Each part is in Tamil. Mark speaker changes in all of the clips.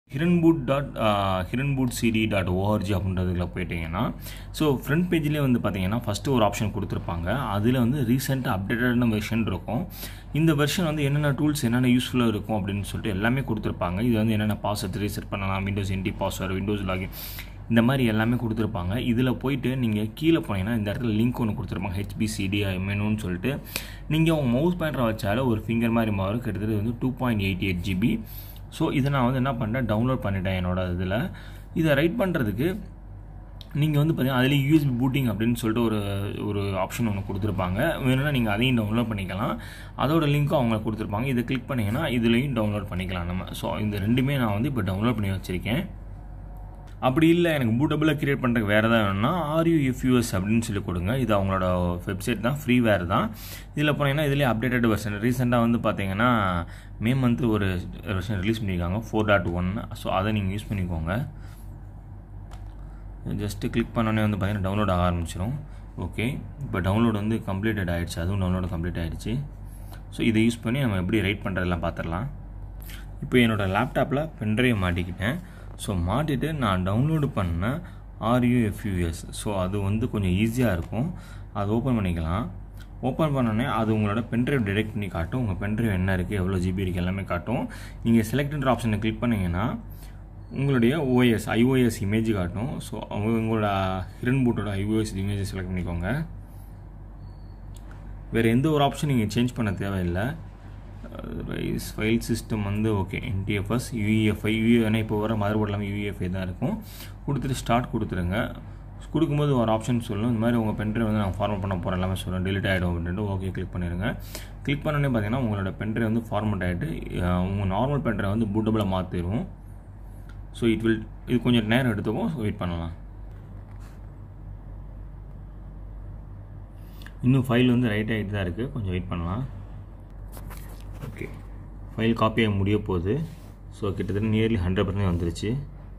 Speaker 1: ஹிரன்பூட் dot hirensboot CD dot org அப்படின்றதுல போயிட்டீங்கன்னா ஸோ ஃப்ரண்ட் பேஜ்லேயே வந்து பார்த்தீங்கன்னா ஃபஸ்ட்டு ஒரு ஆப்ஷன் கொடுத்துருப்பாங்க அதில் வந்து ரீசெண்டாக அப்டேட்டடான வெர்ஷன் இருக்கும் இந்த வெர்ஷன் வந்து என்னென்ன டூல்ஸ் என்னென்ன யூஸ்ஃபுல்லாக இருக்கும் அப்படின்னு சொல்லிட்டு எல்லாமே கொடுத்துருப்பாங்க இது வந்து என்னென்ன பாஸ்வேர்ட் ரீசெட் பண்ணலாம் Windows NT password Windows login இந்த மாதிரி எல்லாமே கொடுத்துருப்பாங்க இதில் போயிட்டு நீங்கள் கீழே போனீங்கன்னா இந்த இடத்துல லிங்க் ஒன்று கொடுத்துருப்பாங்க ஹெச்பிசிடி மெனுன்னு சொல்லிட்டு நீங்கள் உங்கள் மவுஸ் பாயிண்டரை வச்சாலும் ஒரு ஃபிங்கர் மாதிரி மாறும் கிட்டத்தட்ட வந்து two point eighty eight GB so இதை நான் வந்து என்ன பண்ணிட்டேன் டவுன்லோட் பண்ணிட்டேன் என்னோட இதில் இதை ரைட் பண்ணுறதுக்கு நீங்கள் வந்து பார்த்தீங்கன்னா அதில் யூஎஸ்பி பூட்டிங் அப்படின்னு சொல்லிட்டு ஒரு ஒரு ஆப்ஷன் ஒன்று கொடுத்துருப்பாங்க வேணும்னா நீங்கள் அதையும் டவுன்லோட் பண்ணிக்கலாம் அதோட லிங்க்கும் அவங்க கொடுத்துருப்பாங்க இதை கிளிக் பண்ணிங்கன்னா இதுலேயும் டவுன்லோட் பண்ணிக்கலாம் நம்ம ஸோ இந்த ரெண்டுமே நான் வந்து இப்போ டவுன்லோட் பண்ணி வச்சுருக்கேன் அப்படி இல்லை எனக்கு பூட்டபிளாக கிரியேட் பண்ணுறதுக்கு வேறு எதாவது வேணும்னா ஆர்யூஎஃப்யூஎஸ் அப்படின்னு சொல்லி கொடுங்க இது அவங்களோட வெப்சைட் தான் ஃப்ரீ வேர் தான் இதில் போனீங்கன்னா இதிலே அப்டேட்டட் வெர்ஷன் ரீசெண்டாக வந்து பார்த்தீங்கன்னா மே மந்த் ஒரு வெர்ஷன் ரிலீஸ் பண்ணியிருக்காங்க ஃபோர் டாட் ஒன் ஸோ அதை நீங்கள் யூஸ் பண்ணிக்கோங்க ஜஸ்ட்டு கிளிக் பண்ணோன்னே வந்து பார்த்தீங்கன்னா டவுன்லோட் ஆக ஆரம்பிச்சிடும் ஓகே இப்போ டவுன்லோட் வந்து கம்ப்ளீட்டட் ஆகிடுச்சு அதுவும் டவுன்லோட் கம்ப்ளீட் ஆகிடுச்சு ஸோ இதை யூஸ் பண்ணி நம்ம எப்படி ரைட் பண்ணுறதெல்லாம் பார்த்துடலாம் இப்போ என்னோடய லேப்டாப்பில் பென்ட்ரைவ் மாட்டிக்கிட்டேன் ஸோ மாட்டிட்டு நான் டவுன்லோடு பண்ண ஆர்யூஎஃப்யூஎஸ் ஸோ அது வந்து கொஞ்சம் ஈஸியாக இருக்கும் அது ஓப்பன் பண்ணிக்கலாம் ஓப்பன் பண்ணோடனே அது உங்களோட பென்ட்ரைவ் டிடெக்ட் பண்ணி காட்டும் உங்கள் பென்ட்ரைவ் என்ன இருக்குது எவ்வளோ ஜிபி இருக்குது எல்லாமே காட்டும் நீங்கள் செலக்டட் ஆப்ஷனை கிளிக் பண்ணிங்கன்னா உங்களுடைய ஓஎஸ் ஐஓஎஸ் இமேஜ் காட்டும் ஸோ உங்களோட ஹிரன் பூட்டோட ஐஓஎஸ் இமேஜை செலக்ட் பண்ணிக்கோங்க வேறு எந்த ஒரு ஆப்ஷன் நீங்கள் சேஞ்ச் பண்ண தேவையில்லை ரைஸ் ஃபைல் சிஸ்டம் வந்து ஓகே என்டிஎஃப்எஸ் யூஇஎஃப்ஐ யூ ஏன்னா இப்போ வர மதர் போர்டு எல்லாமே யூஇஎஃப்ஐ தான் இருக்கும் கொடுத்துட்டு ஸ்டார்ட் கொடுத்துருங்க கொடுக்கும்போது ஒரு ஆப்ஷன் சொல்லணும் இந்த மாதிரி உங்கள் பென்ட்ரைவ் வந்து நான் ஃபார்மேட் பண்ண போகிறேன் எல்லாமே சொல்லணும் டெலிட் ஆகிடும் அப்படின்ட்டு ஓகே கிளிக் பண்ணிடுங்க கிளிக் பண்ணோடனே பார்த்தீங்கன்னா உங்களோட பென்ட்ரைவ் வந்து ஃபார்மேட் ஆகிட்டு உங்கள் நார்மல் பென்ட்ரைவ் வந்து பூட்டபிளாக மாற்றிடும் ஸோ இட் வில் இது கொஞ்சம் நேரம் எடுத்துக்கும் ஸோ வெயிட் பண்ணலாம் இன்னும் ஃபைல் வந்து ரைட் ஆகிட்டு தான் இருக்குது கொஞ்சம் வெயிட் பண்ணலாம் ஓகே ஃபைல் காப்பி ஆக முடிய போகுது ஸோ கிட்டத்தட்ட நியர்லி ஹண்ட்ரட் பர்சன்ட் வந்துருச்சு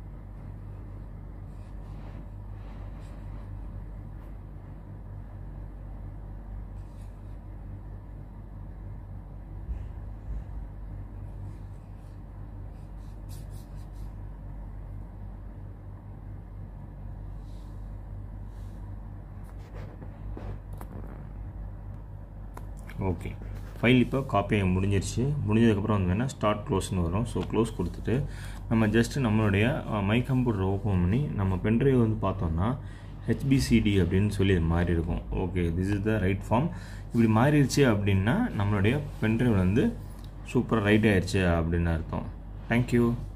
Speaker 1: ஓகே ஃபைல் இப்போ காப்பி ஆகி முடிஞ்சிருச்சு முடிஞ்சதுக்கப்புறம் வந்து வேணால் ஸ்டார்ட் க்ளோஸ்னு வரும் ஸோ க்ளோஸ் கொடுத்துட்டு நம்ம ஜஸ்ட்டு நம்மளுடைய மை கம்ப்யூட்டர் ஓப்பன் பண்ணி நம்ம பென்ட்ரைவ் வந்து பார்த்தோம்னா ஹெச்பிசிடி அப்படின்னு சொல்லி இது மாறி இருக்கும் okay this is the right form இப்படி மாறிடுச்சு அப்படின்னா நம்மளுடைய பென்ட்ரைவ் வந்து சூப்பராக ரைட் ஆயிடுச்சு அப்படின்னு அர்த்தம் தேங்க்யூ